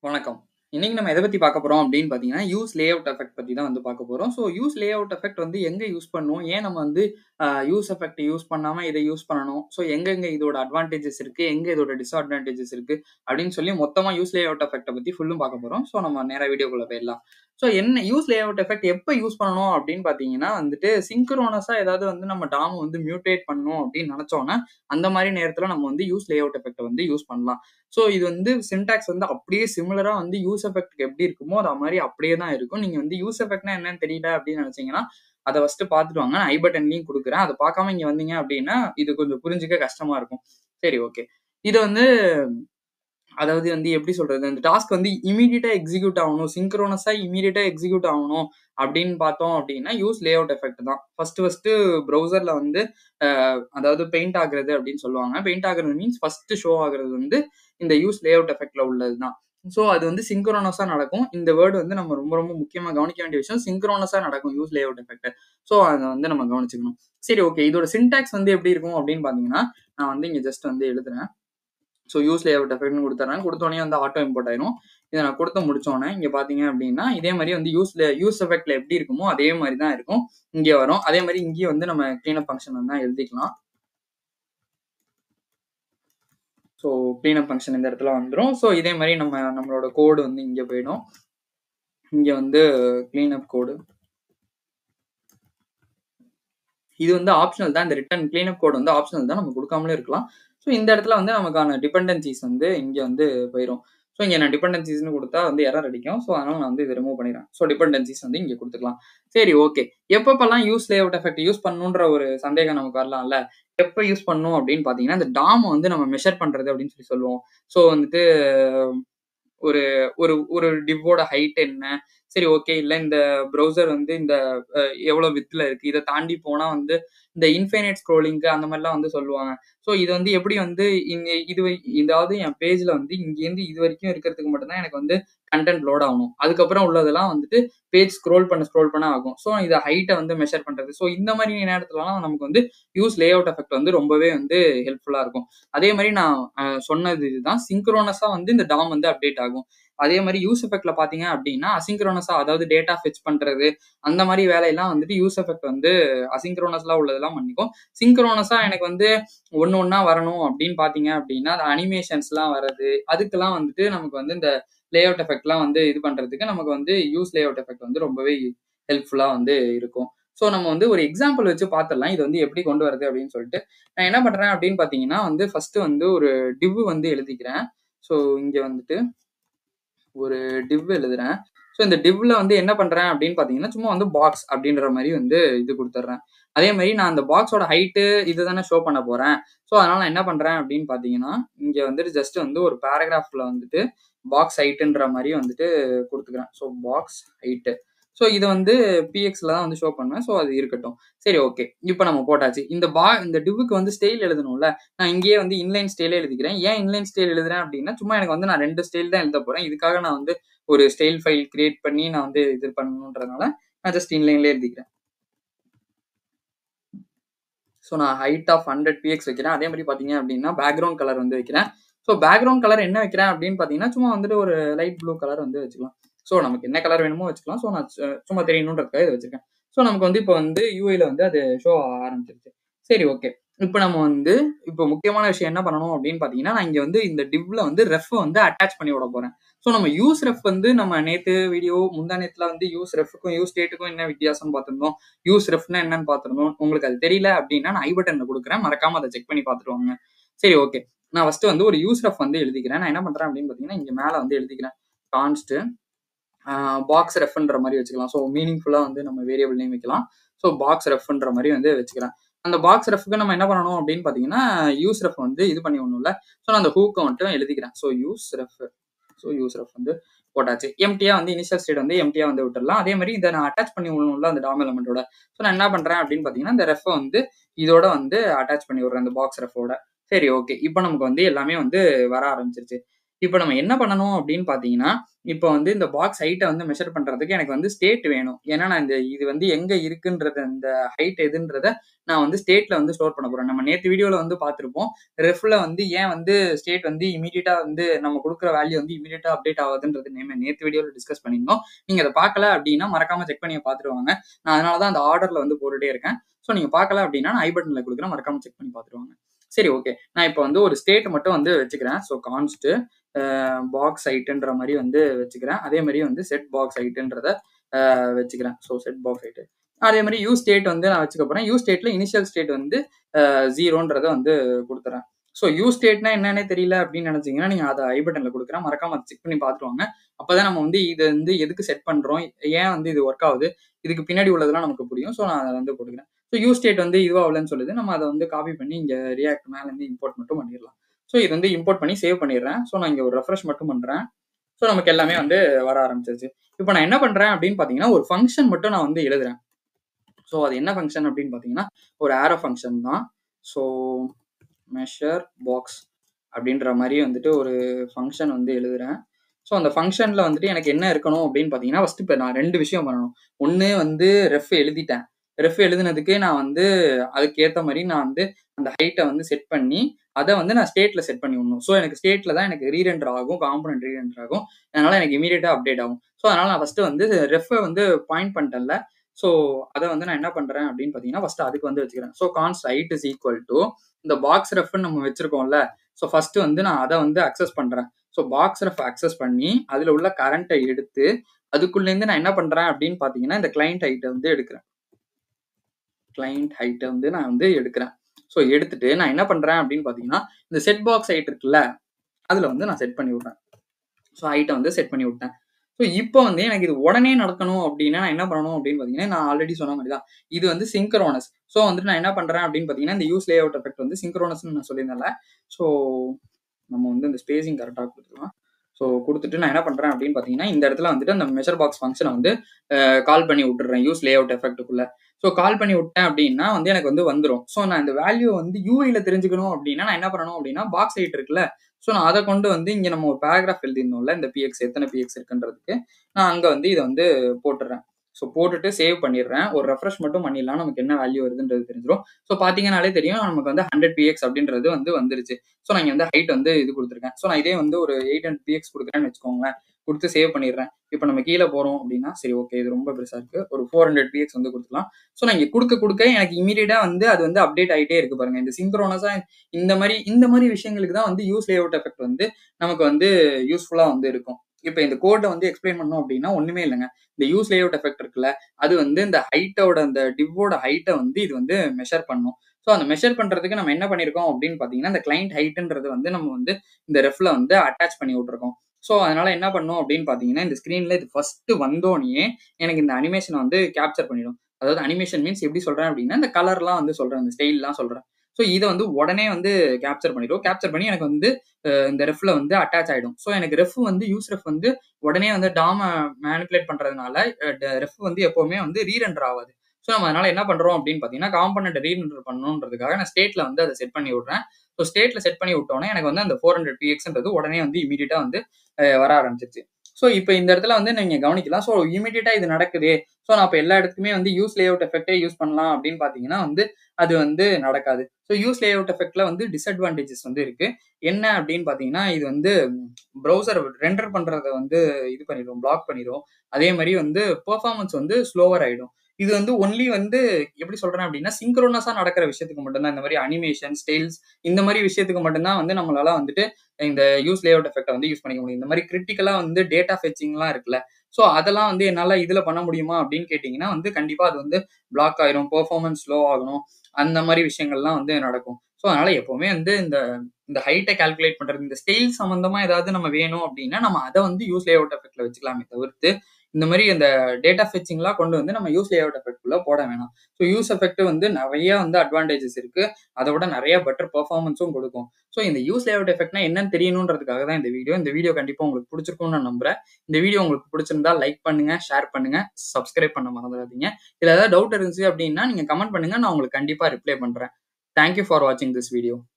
வணக்கம். இன்னைக்கு நம்ம எத பத்தி பார்க்க போறோம் அப்படின்னு பார்த்தீங்கன்னா, யூஸ் லேஅவுட் எஃபெக்ட் பத்தி தான் வந்து பார்க்க போறோம். ஸோ யூஸ் லேஅவுட் எஃபெக்ட் வந்து எங்க யூஸ் பண்ணுவோம்? ஏன் நம்ம வந்து அ யூஸ் எஃபெக்ட் யூஸ் பண்ணாம இத யூஸ் பண்ணணும்? ஸோ எங்கெங்க இதோட அட்வான்டேஜஸ் இருக்கு? எங்க இதோட டிஸ்அட்வான்டேஜஸ் இருக்கு? அப்படின்னு சொல்லி மொத்தமா யூஸ் லேஅவுட் எஃபெக்ட்ட பத்தி ஃபுல்லும் பார்க்க போறோம். ஸோ நம்ம நேரா வீடியோக்குள்ள போயிரலாம். ஸோ என்ன யூஸ் லேஅவுட் எஃபெக்ட் எப்ப யூஸ் பண்ணணும் அப்படின்னு பார்த்தீங்கன்னா வந்துட்டு, சிங்க்ரோனஸா ஏதாவது வந்து நம்ம டாம வந்து மியூட்டேட் பண்ணணும் அப்படின்னு நெனச்சோம்னா, அந்த மாரி நேரத்துல நம்ம வந்து யூஸ் லேஅவுட் எஃபெக்ட்ட வந்து யூஸ் பண்ணலாம். ஸோ இது வந்து சின்டாக்ஸ் வந்து அப்படியே சிமிலரா வந்து யூஸ் எஃபெக்ட்க்கு எப்படி இருக்குமோ, அது மாரி அப்படியே தான் இருக்கும். நீங்க வந்து யூஸ் எஃபெக்ட்னா என்னன்னு தெரியல அப்படின்னு நெனச்சீங்கன்னா, அத ஃபர்ஸ்ட்டு பார்த்துட்டு வாங்க. நான் ஐ பட்டன்லயும் குடுக்குறேன். அத பார்க்காம இங்க வந்தீங்க அப்படின்னா, இது கொஞ்சம் புரிஞ்சுக்க கஷ்டமா இருக்கும். சரி ஓகே. இத வந்து அதாவது வந்து எப்படி சொல்றது? அந்த டாஸ்க் வந்து இம்மீடியட்டா எக்ஸிக்யூட் ஆவணும். சிங்க்ரோனஸா இம்மீடியட்டா எக்ஸிக்யூட் ஆவணும் அப்படின்னு பார்த்தோம் அப்படின்னா, யூஸ் லேஅவுட் எஃபெக்ட் தான். ஃபர்ஸ்ட்டு ஃபர்ஸ்ட்டு ப்ரௌசர்ல வந்து அ அதாவது பெயிண்ட் ஆகுறது அப்படின்னு சொல்லுவாங்க. பெயிண்ட் ஆகுறது மீன்ஸ் ஃபர்ஸ்ட்டு ஷோ ஆகுறது வந்து இந்த யூஸ் லேஅவுட் எஃபெக்ட்ல உள்ளது தான். ஸோ அது வந்து சிங்க்ரோனஸா நடக்கும். இந்த வேர்ட் வந்து நம்ம ரொம்ப ரொம்ப முக்கியமா கவனிக்க வேண்டிய விஷயம். சிங்க்ரோனஸா நடக்கும் யூஸ் லேஅவுட் எஃபெக்ட். ஸோ அத வந்து நம்ம கவனிச்சுக்கணும். சரி ஓகே. இதோட சின்டாக்ஸ் வந்து எப்படி இருக்கும் அப்படின்னு பார்த்தீங்கன்னா, நான் வந்து இங்க ஜஸ்ட் வந்து எழுதுறேன். ஸோ யூஸ் லேஅவுட் எஃபெக்ட்ன்னு குடுத்துர்றேன். குடுத்தோனயே வந்து ஆட்டோ இம்போர்ட் ஆயிரும். இத நான் குடுத்து முடிச்சோனே, இங்க பார்த்தீங்க அப்படின்னா, இதே மாரி வந்து யூஸ்ல யூஸ் எஃபெக்ட்ல எப்படி இருக்குமோ, அதே மாரி தான் இருக்கும். இங்க வரும். அதே மாரி இங்கேயும் வந்து நம்ம கிளீனப் ஃபங்ஷன் வந்து எழுதிக்கலாம். ஸோ கிளீனப் ஃபங்ஷன் இந்த இடத்துல வந்துரும். ஸோ இதே மாரி நம்ம நம்மளோட கோடு வந்து இங்க போயிடும். இங்க வந்து கிளீனப் கோடு. இது வந்து ஆப்ஷனல் தான். இந்த ரிட்டர்ன் கிளீனப் கோட் வந்து ஆப்ஷனல் தான். நம்ம குடுக்காமலே இருக்கலாம். ஸோ இந்த இடத்துல வந்து நமக்கான டிபெண்டன்சிஸ் வந்து இங்க வந்து போயிரும். ஸோ இங்க நான் டிபெண்டன்சிஸ்ன்னு குடுத்தா வந்து எரர் அடிக்கும். ஸோ அதனால நான் வந்து இத ரிமூவ் பண்ணிடுறேன். ஸோ டிபெண்டன்சிஸ் வந்து இங்க குடுத்துக்கலாம். சரி ஓகே. எப்பப்பலாம் யூஸ் லேஅவுட் எஃபெக்ட் யூஸ் பண்ணணுன்ற ஒரு சந்தேகம் நமக்கு வரலாம்ல. எப்ப யூஸ் பண்ணணும் அப்படின்னு பார்த்தீங்கன்னா, இந்த டாம வந்து நம்ம மெஷர் பண்றது அப்படின்னு சொல்லி சொல்லுவோம். ஸோ வந்துட்டு ஒரு ஒரு ஒரு டிவ்வோட ஹைட் என்ன? சரி ஓகே. இல்ல இந்த ப்ரௌசர் வந்து இந்த அ எவ்வளோ விட்த்ல இருக்கு? இத தாண்டி போனா வந்து இந்த இன்ஃபைனைட் ஸ்க்ரோலிங்க்கு அந்த மாரிலாம் வந்து சொல்லுவாங்க. ஸோ இது வந்து எப்படி வந்து இங்க இது இதாவது என் பேஜ்ல வந்து இங்கேருந்து இதுவரைக்கும் இருக்கிறதுக்கு மட்டும் தான் எனக்கு வந்து கன்டென்ட் லோட் ஆகணும். அதுக்கப்புறம் உள்ளதெல்லாம் வந்துட்டு பேஜ் ஸ்க்ரோல் பண்ண ஸ்க்ரோல் பண்ண ஆகும். ஸோ இத ஹைட்ட வந்து மெஷர் பண்றது. ஸோ இந்த மாரி நேரத்துலலாம் நமக்கு வந்து யூஸ் லேஅவுட் எஃபெக்ட் வந்து ரொம்பவே வந்து ஹெல்ப்ஃபுல்லா இருக்கும். அதே மாரி நான் அ சொன்னது இதுதான். சிங்க்ரோனஸா வந்து இந்த டாம் வந்து அப்டேட் ஆகும். அதே மாரி யூஸ் எஃபெக்ட்ல பார்த்தீங்க அப்படின்னா, அசிங்க்ரோனஸா அதாவது டேட்டா ஃபெட்ச் பண்றது, அந்த மாரி வேலையெல்லாம் வந்துட்டு யூஸ் எஃபெக்ட் வந்து அசிங்க்ரோனஸ்ல உள்ளதெல்லாம் பண்ணிக்கும். சிங்க்ரோனஸா எனக்கு வந்து ஒண்ணு ஒண்ணா வரணும் அப்படின்னு பார்த்தீங்க அப்படின்னா, அந்த அனிமேஷன்ஸ்லாம் வர்றது, அதுக்கெல்லாம் வந்துட்டு நமக்கு வந்து இந்த லேஅவுட் எஃபெக்ட்லாம் வந்து இது பண்றதுக்கு நமக்கு வந்து யூஸ் லேஅவுட் எஃபெக்ட் வந்து ரொம்பவே ஹெல்ப்ஃபுல்லா வந்து இருக்கும். ஸோ நம்ம வந்து ஒரு எக்ஸாம்பிள் வச்சு பார்த்துடலாம். இது வந்து எப்படி கொண்டு வரது அப்படின்னு சொல்லிட்டு. நான் என்ன பண்றேன் அப்படின்னு பார்த்தீங்கன்னா வந்து, ஃபர்ஸ்ட்டு வந்து ஒரு டிவ் வந்து எழுதிக்கிறேன். ஸோ இங்க வந்துட்டு ஒரு டிவ் எழுதுறேன். ஸோ இந்த டிவ்ல வந்து என்ன பண்றேன் அப்படின்னு பார்த்தீங்கன்னா, சும்மா வந்து பாக்ஸ் அப்படின்ற மாரி வந்து இது குடுத்துர்றேன். அதே மாரி நான் அந்த பாக்ஸோட ஹைட்டு இது தானே ஷோ பண்ண போறேன். ஸோ அதனால நான் என்ன பண்றேன் அப்படின்னு பார்த்தீங்கன்னா, இங்க வந்துட்டு ஜஸ்ட் வந்து ஒரு பேராகிராஃப்ல வந்துட்டு பாக்ஸ் ஹைட்ன்ற மாரி வந்துட்டு குடுத்துக்கிறேன். So box height. ஸோ இத வந்து பிஎக்ஸ்ல தான் வந்து ஷோ பண்ணுவேன். ஸோ அது இருக்கட்டும். சரி ஓகே. இப்ப நம்ம போட்டாச்சு. இந்த பா இந்த டிவ்வுக்கு வந்து ஸ்டைல் எழுதணும்ல. நான் இங்கேயே வந்து இன்லைன் ஸ்டைலே எழுதிக்கிறேன். ஏன் இன்லைன் ஸ்டைல் எழுதுறேன் அப்படின்னா, சும்மா எனக்கு வந்து நான் 2 ஸ்டைல் தான் எழுதப் போறேன். இதுக்காக நான் வந்து ஒரு ஸ்டைல் ஃபைல் கிரியேட் பண்ணி நான் வந்து இது பண்ணணுன்றதுனால, நான் ஜஸ்ட் இன்லைன்லயே எழுதிக்கிறேன். ஸோ நான் ஹைட் ஆஃப் 100 பிஎக்ஸ் வைக்கிறேன். அதே மாரி பார்த்தீங்க அப்படின்னா, பேக்கிரவுண்ட் கலர் வந்து வைக்கிறேன். ஸோ பேக்கிரவுண்ட் கலர் என்ன வைக்கிறேன் அப்படின்னு பார்த்தீங்கன்னா, சும்மா வந்துட்டு ஒரு லைட் ப்ளூ கலர் வந்து வச்சுக்கலாம். ஸோ நமக்கு என்ன கலர் வேணுமோ வச்சுக்கலாம். ஸோ நான் சு சும்மா தெரியணுன்றதுக்காக இத வச்சிருக்கேன். ஸோ நமக்கு வந்து இப்ப வந்து யூஐல வந்து அது ஷோ ஆக ஆரம்பிச்சிருச்சு. சரி ஓகே. இப்ப நம்ம வந்து இப்ப முக்கியமான விஷயம் என்ன பண்ணணும் அப்படின்னு பார்த்தீங்கன்னா, நான் இங்க வந்து இந்த டிவ்ல வந்து ரெஃப் வந்து அட்டாச் பண்ணி விடப் போறேன். ஸோ நம்ம யூஸ் ரெஃப் வந்து நம்ம நேத்து வீடியோ முந்தா நேத்துல வந்து யூஸ் ரெஃப்க்கும், யூஸ் ஸ்டேட்டுக்கும் என்ன வித்தியாசம்னு பார்த்திருந்தோம். யூஸ் ரெஃப்னா என்னன்னு பார்த்திருந்தோம். உங்களுக்கு அது தெரியல அப்படின்னா, நான் ஐ பட்டன்ல குடுக்குறேன். மறக்காம அத செக் பண்ணி பார்த்துட்டு வாங்க. சரி ஓகே. நான் ஃபர்ஸ்ட்டு வந்து ஒரு யூஸ் ரெஃப் வந்து எழுதிக்கிறேன். நான் என்ன பண்றேன் அப்படின்னு பார்த்தீங்கன்னா, இங்க மேல வந்து எழுதிக்கிறேன். கான்ஸ்ட் அ பாக்ஸ் ரெஃப்ன்ற மாரி வச்சுக்கலாம். ஸோ மீனிங்ஃபுல்லா வந்து நம்ம வேரியபிள் நேம் வைக்கலாம். ஸோ பாக்ஸ் ரெஃப்ன்ற மாரி வந்து வச்சுக்கிறேன். அந்த பாக்ஸ் ரெஃப்க்கு நம்ம என்ன பண்ணணும் அப்படின்னு பார்த்தீங்கன்னா, யூஸ் ரெஃப் வந்து இது பண்ணி விடணும்ல. ஸோ நான் அந்த ஹூக்க மட்டும் எழுதிக்கிறேன். So use ref so use ref வந்து போட்டாச்சு. எம்ப்டியா வந்து இனிஷியல் ஸ்டேட் வந்து எம்ப்டியா வந்து விட்டுறலாம். அதே மாரி இத நான் அட்டாச் பண்ணி விடணும்ல அந்த டாம் எலிமெண்டோட. ஸோ நான் என்ன பண்றேன் அப்படின்னு பார்த்தீங்கன்னா, இந்த ரெஃப்ப வந்து இதோட வந்து அட்டாச் பண்ணி விடுறேன். இந்த பாக்ஸ் ரெஃப்போட. சரி ஓகே. இப்ப நமக்கு வந்து எல்லாமே வந்து வர ஆரம்பிச்சிருச்சு. இப்போ நம்ம என்ன பண்ணணும் அப்படின்னு பார்த்தீங்கன்னா, இப்போ வந்து இந்த பாக்ஸ் ஹைட்ட வந்து மெஷர் பண்றதுக்கு எனக்கு வந்து ஸ்டேட் வேணும். ஏன்னா, நான் இந்த இது வந்து எங்க இருக்குன்றத இந்த ஹைட் எதுன்றத நான் வந்து ஸ்டேட்ல வந்து ஸ்டோர் பண்ண போறேன். நம்ம நேத்து வீடியோல வந்து பார்த்திருப்போம். ரெஃப்ல வந்து ஏன் வந்து ஸ்டேட் வந்து இம்மீடியட்டா வந்து நம்ம குடுக்குற வேல்யூ வந்து இம்மீடியட்டா அப்டேட் ஆகுதுன்றது நேம நேத்து வீடியோல டிஸ்கஸ் பண்ணியிருந்தோம். நீங்க அத பார்க்கல அப்படின்னா, மறக்காம செக் பண்ணி பார்த்துட்டு வாங்க. நான் அதனால தான் அந்த ஆர்டர்ல வந்து போட்டுட்டே இருக்கேன். ஸோ நீங்க பார்க்கல அப்படின்னா, நான் ஐ பட்டன்ல குடுக்குறேன். மறக்காம செக் பண்ணி பார்த்துட்டு வாங்க. சரி ஓகே. நான் இப்போ வந்து ஒரு ஸ்டேட் மட்டும் வந்து வச்சுக்கிறேன். ஸோ கான்ஸ்ட் அ பாக்ஸ் ஹைட்ன்ற மாரி வந்து வச்சுக்கிறேன். அதே மாரி வந்து செட் பாக்ஸ் ஹைட்ன்றத அ வச்சுக்கிறேன். So set box height. அதே மாரி யூ ஸ்டேட் வந்து நான் வச்சுக்க போறேன். யூ ஸ்டேட்ல இனிஷியல் ஸ்டேட் வந்து அ 0ன்றத வந்து குடுத்துறேன். ஸோ யூ ஸ்டேட்னா என்னன்னே தெரியல அப்படின்னு நினைச்சீங்கன்னா, நீங்க அத ஐ பட்டன்ல குடுக்குறேன். மறக்காம அத செக் பண்ணி பார்த்துட்டு வாங்க. அப்பதான் நம்ம வந்து இத வந்து எதுக்கு செட் பண்றோம்? ஏன் வந்து இது ஒர்க் ஆகுது? இதுக்கு பின்னாடி உள்ளதெல்லாம் நமக்கு புரியும். ஸோ நான் அத வந்து போட்டுக்கிறேன். ஸோ யூ ஸ்டேட் வந்து இதுவாகலன்னு சொல்லுது. நம்ம அத வந்து காப்பி பண்ணி இங்க ரியாக்ட் மேல இருந்து இம்போர்ட் மட்டும் பண்ணிறலாம். ஸோ இது வந்து இம்போர்ட் பண்ணி சேவ் பண்ணிடுறேன். ஸோ நான் இங்க ஒரு ரெஃப்ரெஷ் மட்டும் பண்றேன். ஸோ நமக்கு எல்லாமே வந்து வர ஆரம்பிச்சிருச்சு. இப்போ நான் என்ன பண்றேன் அப்படின்னு பார்த்தீங்கன்னா, ஒரு ஃபங்ஷன் மட்டும் நான் வந்து எழுதுறேன். ஸோ அது என்ன ஃபங்ஷன் அப்படின்னு பார்த்தீங்கன்னா, ஒரு ஆரோ ஃபங்ஷன் தான். ஸோ மெஷர் பாக்ஸ் அப்படின்ற மாரி வந்துட்டு ஒரு ஃபங்ஷன் வந்து எழுதுறேன். ஸோ அந்த ஃபங்ஷன்ல வந்துட்டு எனக்கு என்ன இருக்கணும் அப்படின்னு பார்த்தீங்கன்னா, ஃபர்ஸ்ட் இப்ப நான் 2 விஷயம் பண்ணணும். ஒண்ணு வந்து ரெஃப் எழுதிட்டேன். ரெஃப் எழுதுனதுக்கு நான் வந்து அதுக்கு ஏத்த மாரி நான் வந்து அந்த ஹைட்ட வந்து செட் பண்ணி, அத வந்து நான் ஸ்டேட்ல செட் பண்ணி விடணும். ஸோ எனக்கு ஸ்டேட்ல தான் எனக்கு ரீரெண்டர் ஆகும். காம்போனன்ட் ரீரெண்டர் ஆகும். அதனால எனக்கு இம்மீடியட்டா அப்டேட் ஆகும். ஸோ அதனால நான் ஃபர்ஸ்ட் வந்து ரெஃப்ப வந்து பாயிண்ட் பண்ணிட்டேன்ல. ஸோ அத வந்து நான் என்ன பண்றேன் அப்படின்னு பார்த்தீங்கன்னா, ஃபர்ஸ்ட் அதுக்கு வந்து வச்சுக்கிறேன். So const height is equal to இந்த பாக்ஸ் ரெஃப்ன்னு நம்ம வச்சிருக்கோம்ல. ஸோ ஃபர்ஸ்ட் வந்து நான் அத வந்து அக்சஸ் பண்றேன். ஸோ பாக்ஸ் ரெஃப் அக்சஸ் பண்ணி, அதுல உள்ள கரண்ட்ட எடுத்து, அதுக்குள்ளேருந்து நான் என்ன பண்றேன் அப்படின்னு பார்த்தீங்கன்னா, இந்த கிளையன்ட் ஹைட்ட வந்து எடுக்கிறேன். கிளையன்ட் ஹைட்ட வந்து நான் வந்து எடுக்கிறேன். ஸோ எடுத்துட்டு நான் என்ன பண்றேன் அப்படின்னு பார்த்தீங்கன்னா, இந்த செட் பாக்ஸ் ஹைட் இருக்குல்ல, அதுல வந்து நான் செட் பண்ணி விடுறேன். ஸோ ஹைட்ட வந்து செட் பண்ணி விட்டேன். ஸோ இப்போ வந்து எனக்கு இது உடனே நடக்கணும் அப்படின்னா, நான் என்ன பண்ணணும் அப்படின்னு பார்த்தீங்கன்னா, நான் ஆல்ரெடி சொன்ன மாரி தான். இது வந்து சிங்க்ரோனஸ். ஸோ வந்துட்டு நான் என்ன பண்றேன் அப்படின்னு பார்த்தீங்கன்னா, இந்த யூஸ் லேஅவுட் எஃபெக்ட் வந்து சிங்க்ரோனஸ்ன்னு நான் சொல்லியிருந்தேன்ல. ஸோ நம்ம வந்து இந்த ஸ்பேசிங் கரெக்ட்டா குடுத்துக்கலாம். ஸோ குடுத்துட்டு நான் என்ன பண்றேன் அப்படின்னு பார்த்தீங்கன்னா, இந்த இடத்துல வந்துட்டு அந்த மெஷர் பாக்ஸ் ஃபங்ஷன வந்து அ கால் பண்ணி விட்டுடுறேன். யூஸ் லேஅவுட் எஃபெக்ட்க்குள்ள. ஸோ கால் பண்ணி விட்டேன் அப்படின்னா வந்து எனக்கு வந்து வந்துரும். ஸோ நான் இந்த வேல்யூ வந்து யூஐல தெரிஞ்சுக்கணும் அப்படின்னா, நான் என்ன பண்ணணும் அப்படின்னா, பாக்ஸ் ஹைட் இருக்குல்ல, ஸோ நான் அத கொண்டு வந்து இங்க நம்ம ஒரு பேராகிராஃப் எழுதியிருந்தோம்ல, இந்த பிஎக்ஸ் எத்தன பிஎக்ஸ் இருக்குன்றதுக்கு, நான் அங்க வந்து இத வந்து போட்டுடுறேன். ஸோ போட்டுட்டு சேவ் பண்ணிடுறேன். ஒரு ரெஃப்ரெஷ் மட்டும் பண்ணிடலாம். நமக்கு என்ன வேல்யூ வருதுன்றது தெரிஞ்சிரும். ஸோ பார்த்தீங்கன்னாலே தெரியும். நமக்கு வந்து 100 பிஎக்ஸ் அப்படின்றது வந்து வந்துருச்சு. ஸோ நான் இங்க வந்து ஹைட் வந்து இது குடுத்துருக்கேன். ஸோ நான் இதே வந்து ஒரு 800 பிஎக்ஸ் குடுக்குறேன்னு வச்சுக்கோங்களேன். குடுத்து சேவ் பண்ணிடுறேன். இப்போ நம்ம கீழ போறோம் அப்படின்னா, சரி ஓகே இது ரொம்ப பெருசா இருக்கு. ஒரு 400 பிஎக்ஸ் வந்து குடுத்துக்கலாம். ஸோ நான் இங்க குடுக்க குடுக்க எனக்கு இம்மீடியட்டா வந்து அது வந்து அப்டேட் ஆயிட்டே இருக்கு பாருங்க. இந்த சிங்க்ரோனஸா இந்த மாரி இந்த மாரி விஷயங்களுக்கு தான் வந்து யூஸ் லேஅவுட் எஃபெக்ட் வந்து நமக்கு வந்து யூஸ்ஃபுல்லா வந்து இருக்கும். இப்ப இந்த கோட்ட வந்து எக்ஸ்பிளைன் பண்ணணும் அப்படின்னா, ஒண்ணுமே இல்லங்க. இந்த யூஸ் லேஅவுட் எஃபெக்ட் இருக்குல்ல, அது வந்து இந்த ஹைட்டோட அந்த டிவ்வோட ஹைட்ட வந்து இது வந்து மெஷர் பண்ணும். ஸோ அந்த மெஷர் பண்றதுக்கு நம்ம என்ன பண்ணியிருக்கோம் அப்படின்னு பார்த்தீங்கன்னா, இந்த கிளையன்ட் ஹைட்ன்றது வந்து நம்ம வந்து இந்த ரெஃப்ல வந்து அட்டாச் பண்ணி விட்டுருக்கோம். ஸோ அதனால என்ன பண்ணணும் அப்படின்னு பார்த்தீங்கன்னா, இந்த ஸ்க்ரீன்ல இது ஃபர்ஸ்ட் வந்தோனயே எனக்கு இந்த அனிமேஷன வந்து கேப்சர் பண்ணிடும். அதாவது அனிமேஷன் மீன்ஸ் எப்படி சொல்றேன் அப்படின்னா, இந்த கலர்லாம் வந்து சொல்றேன். இந்த ஸ்டைல்லாம் சொல்றேன். ஸோ இத வந்து உடனே வந்து கேப்சர் பண்ணிடும். கேப்சர் பண்ணி எனக்கு வந்து அ இந்த ரெஃப்ல வந்து அட்டாச் ஆயிடும். ஸோ எனக்கு ரெஃப் வந்து யூஸ் ரெஃப் வந்து உடனே வந்து டாம மேனிபுலேட் பண்றதுனால அ ட ரெஃப் வந்து எப்பவுமே வந்து ரீரெண்டர் ஆவாது. ஸோ நம்ம அதனால என்ன பண்றோம் அப்படின்னு பார்த்தீங்கன்னா, காம்போனன்ட்ட ரீரெண்டர் பண்ணணுன்றதுக்காக நான் ஸ்டேட்ல வந்து அத செட் பண்ணி விடுறேன். ஸோ ஸ்டேட்ல செட் பண்ணி விட்டோனே எனக்கு வந்து அந்த 400 பிஎக்ஸ்ன்றது உடனே வந்து இம்மீடியட்டா வந்து அ வர ஆரம்பிச்சுருச்சு. ஸோ இப்ப இந்த இடத்துல வந்து நீங்க கவனிக்கலாம். ஸோ இம்மீடியட்டா இது நடக்குதே. ஸோ நான் அப்ப எல்லா இடத்துக்குமே வந்து யூஸ் லேஅவுட் எஃபெக்ட்டே யூஸ் பண்ணலாம் அப்படின்னு பார்த்தீங்கன்னா வந்து, அது வந்து நடக்காது. ஸோ யூஸ் லேஅவுட் எஃபெக்ட்ல வந்து டிஸ்அட்வான்டேஜஸ் வந்து இருக்கு. என்ன அப்படின்னு பார்த்தீங்கன்னா, இது வந்து ப்ரௌசர் ரெண்டர் பண்றத வந்து இது பண்ணிரும். பிளாக் பண்ணிரும். அதே மாரி வந்து பெர்ஃபார்மன்ஸ் வந்து ஸ்லோவர் ஆயிடும். இது வந்து ஒன்லி வந்து எப்படி சொல்றேன் அப்படின்னா, சிங்க்ரோனஸா நடக்கிற விஷயத்துக்கு மட்டும் தான். இந்த மாரி அனிமேஷன், ஸ்டைல்ஸ் இந்த மாரி விஷயத்துக்கு மட்டும் தான் வந்து நம்மளால வந்துட்டு இந்த யூஸ் லேஅவுட் எஃபெக்ட்ட வந்து யூஸ் பண்ணிக்க முடியும். இந்த மாரி கிரிட்டிக்கலா வந்து டேட்டா ஃபெச்சிங்லாம் இருக்குல்ல. ஸோ அதெல்லாம் வந்து என்னால இதுல பண்ண முடியுமா அப்படின்னு கேட்டீங்கன்னா வந்து, கண்டிப்பா அது வந்து பிளாக் ஆயிரும். பெர்ஃபார்மன்ஸ் ஸ்லோ ஆகணும். அந்த மாரி விஷயங்கள்லாம் வந்து நடக்கும். ஸோ அதனால எப்பவுமே வந்து இந்த இந்த ஹைட்ட கால்குலேட் பண்றது, இந்த ஸ்டைல் சம்மந்தமா ஏதாவது நம்ம வேணும் அப்படின்னா, நம்ம அத வந்து யூஸ் லேஅவுட் எஃபெக்ட்ல வச்சுக்கலாமே தவிர்த்து, இந்த மாரி அந்த டேட்டா ஃபெச்சிங்லாம் கொண்டு வந்து நம்ம யூஸ் லேஅவுட் எஃபெக்ட்குள்ள போட வேணாம். ஸோ யூஸ் எஃபெக்ட் வந்து நெறைய வந்து அட்வான்டேஜஸ் இருக்கு. அத விட நெறைய பெட்டர் பெர்ஃபார்மன்ஸும் குடுக்கும். ஸோ இந்த யூஸ் லேஅவுட் எஃபெக்ட்னா என்னன்னு தெரியணுன்றதுக்காக தான் இந்த வீடியோ. இந்த வீடியோ கண்டிப்பா உங்களுக்கு புடிச்சிருக்கும்னு நான் நம்புறேன். இந்த வீடியோ உங்களுக்கு புடிச்சிருந்தா லைக் பண்ணுங்க, ஷேர் பண்ணுங்க, சப்ஸ்கிரைப் பண்ண மறந்துறாதீங்க. இதுல ஏதாவது டவுட் இருந்துச்சு அப்படின்னா, நீங்க கமெண்ட் பண்ணுங்க. நான் உங்களுக்கு கண்டிப்பா ரிப்ளை பண்றேன். தேங்க் யூ ஃபார் வாட்சிங் திஸ் வீடியோ.